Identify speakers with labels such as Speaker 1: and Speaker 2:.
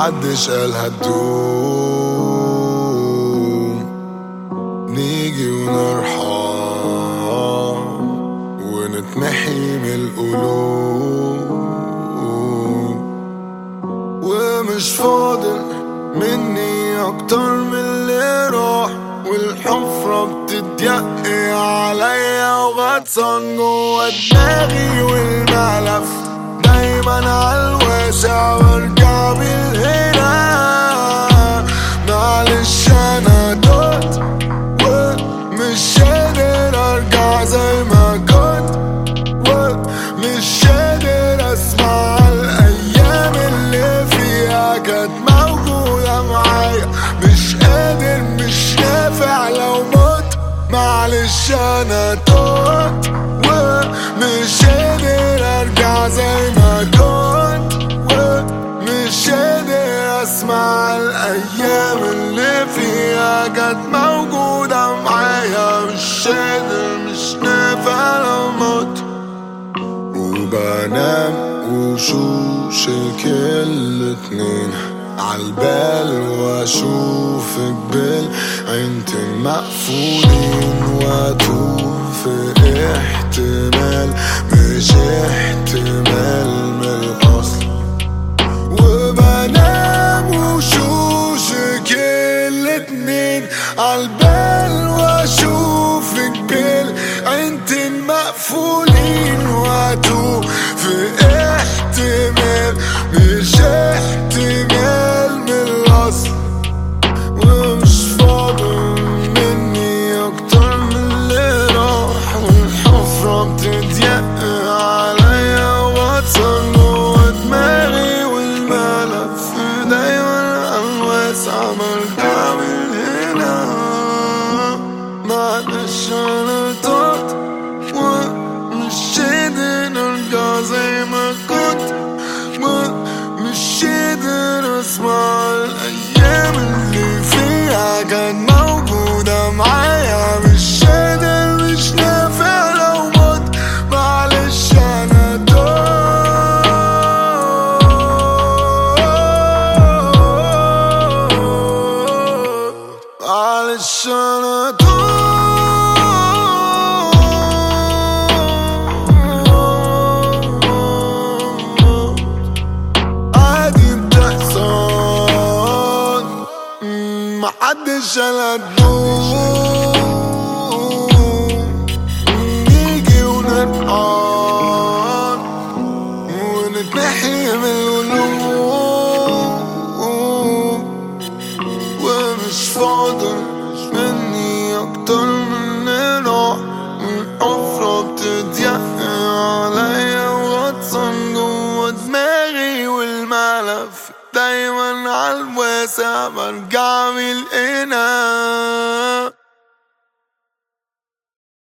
Speaker 1: محدش قال هتدوم نيجي ونرحم ونتمحي من القلوب ومش فاضل مني اكتر من اللي راح والحفرة بتضيق عليا وغطسان جوا دماغي والملف دايما عالواسع برجع بالهنا معلش انا دوت ومش قادر ارجع زي ما كنت ومش قادر اسمع الايام اللي فيها كانت موجودة معايا مش قادر مش نافع لو مت معلش انا توت ومش قادر ارجع زي ما كنت ومش قادر اسمع الايام اللي فيها كانت موجودة معايا مش قادر مش نافع لو مت وبنام وشوشك الاتنين عالبال واشوفك بالعينتين مقفولين واتوه في احتمال مش احتمال من الاصل وبنام وشوشك الاتنين عالبال واشوفك بالعينتين مقفولين واتوه في احتمال مش احتمال من الاصل ومش فاضل مني اكتر من اللي راح والحفرة بتضيق عليا واتسن جوا دماغي والملف دايما الواسع برجع من هنا معلش انا طرت ومش قادر ارجع زي ما كنت ومش قادر اسمع الايام اللي فيها كانت موجودة معايا مش قادر مش نافع لو مت معلش انا دوت معلش انا دوت عادي بتحصل مم، محدش قال هتدوم نيجي ونرقص ونتنحي من القلوب ومش فاضل مني اكتر من راح الحفرة بتضيق عليا وغطسان جوا دماغي والملف دايما عالواسع برجع من القنا